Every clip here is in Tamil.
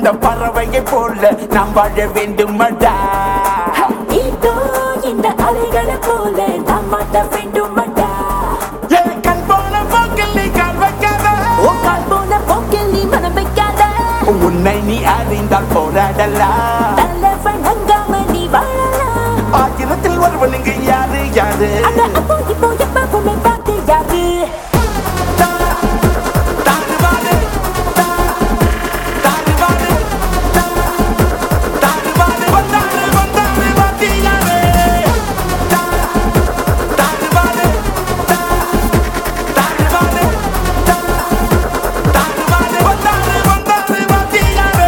அந்த பறவையை போல நாம் வாழ வேண்டுமடா இதோ இந்த அலைகளை போல நாம் மாட்ட வேண்டுமடா என் கண் போன போக்கில் நீ கால் வைக்காத உன் கால் போன போக்கில் நீ மனம் வைக்காத உன்னை நீ அறிந்தால் போராடலாம் தலைவன் அங்காம நீ வாழலாம் ஆயிரத்தில் ஒருவனுங்க யாரு யாரு அட அப்போ இப்போ எப்பவுமே பார்த்து யாரு தாறுமாறு, தா- தாறுமாறு, தா- தாறுமாறு, வந்தாரு, வந்தாரு, வாத்தியாரே. தா- தாறுமாறு, தா- தாறுமாறு, தா- தாறுமாறு, வந்தாரு, வந்தாரு, வாத்தியாரே.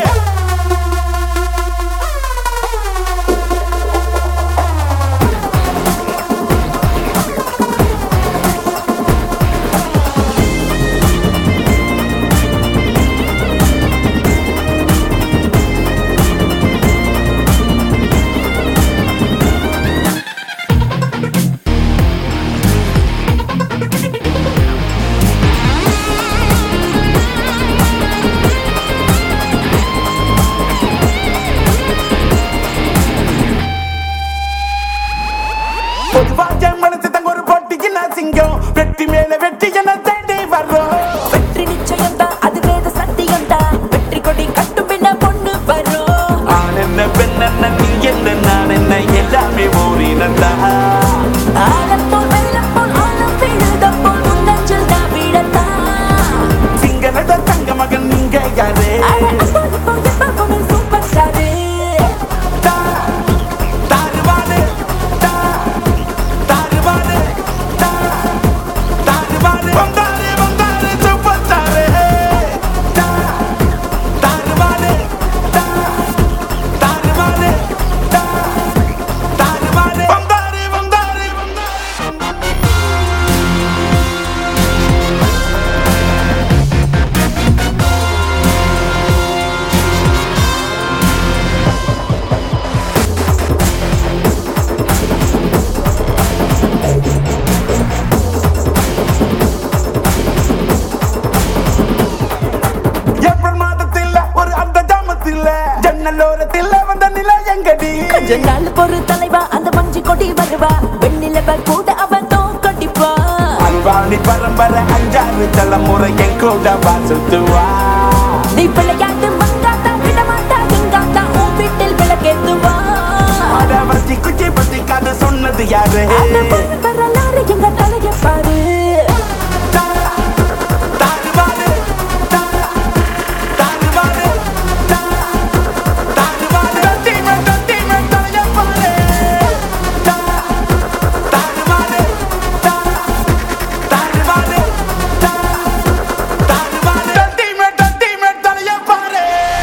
பொதுவாக மனசு தங்க ஒரு போட்டிக்கு நான் சிங்கம் வெட்டி மேல வெட்டி என தேடி வர்றோம் வெற்றி நிச்சயம் தான் அது வேத சத்தியம் தான் வெற்றி கொடி கட்டும் பின்ன பொண்ணு வரும் ஆண் என்ன பெண் என்ன நீ என்ன நான் என்ன எல்லாமே ஓரினந்தா ஆழம் போல் வெள்ளம் போல் ஆழம் விழுதம் போல் முன்னஞ்சல் தான் விழத்தான் சிங்களத தங்க மகன் நீங்க யாரு அட அப்போ இப்போ எப்பவுமே சூப்பர் ஸ்டாரு தா- தாறுமாறு, தா- தாறுமாறு, தா- தாறுமாறு. வந்தாரு, வந்தாரு, சூப்பர் ஸ்டாரு. தா- தாறுமாறு, தா- தாறுமாறு, தா- தாறுமாறு. வந்தாரு, வந்தாரு, வந்தாரு. ஏப்ரல் மாதத்தில் ஒரு அந்த ஜாமத்தில் ஜன்னலோரத்தில் வந்த நிலை எங்கடி கொஞ்ச நாள் பொறு தலைவா அந்த மஞ்சி கொடி வருவா வெண்ணிலவ கூட அவன் தோக்கடிப்பா அன்பாணி பரம்பரை அஞ்சாறு தலைமுறை என் கூட வாசுத்துவா நீ பிள்ளையாட்டு மங்காத்தா விடமாட்டா இங்காத்தா உன் வீட்டில் விளக்கேத்துவா அடவத்தி குச்சி பத்தி கதை சொன்னது யாரு அந்த பொண்ணு வரலாறு எங்க தலைய பாரு தா- தாறுமாறு, தா- தாறுமாறு, தா- தாறுமாறு. தத்திமே, தத்திமே, தலைய பாரு. தா- தாறுமாறு, தா- தாறுமாறு, தா- தாறுமாறு. தத்திமே, தத்திமே, தலைய பாரு.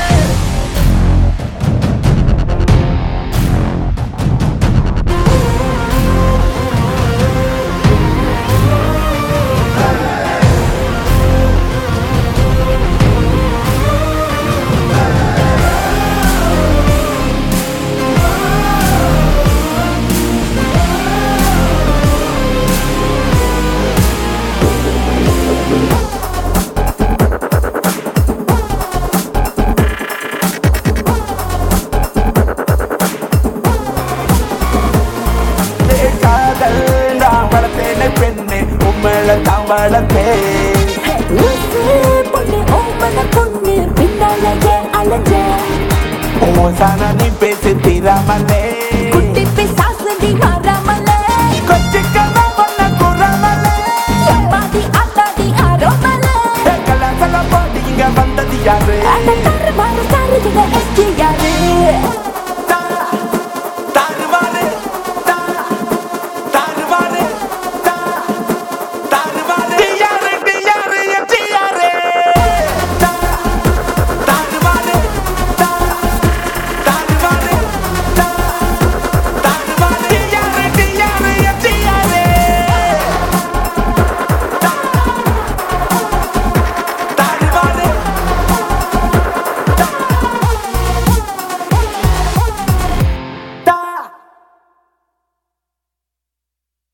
ஏ காதல் நான் வளர்த்தேனே பெண்ணே உம்மள தான் வளர்த்தேன் லூசு பொண்ணு ஓமன பொண்ணு பின்னாலேயே அலைஞ்ச ஓசானா நீ பேசி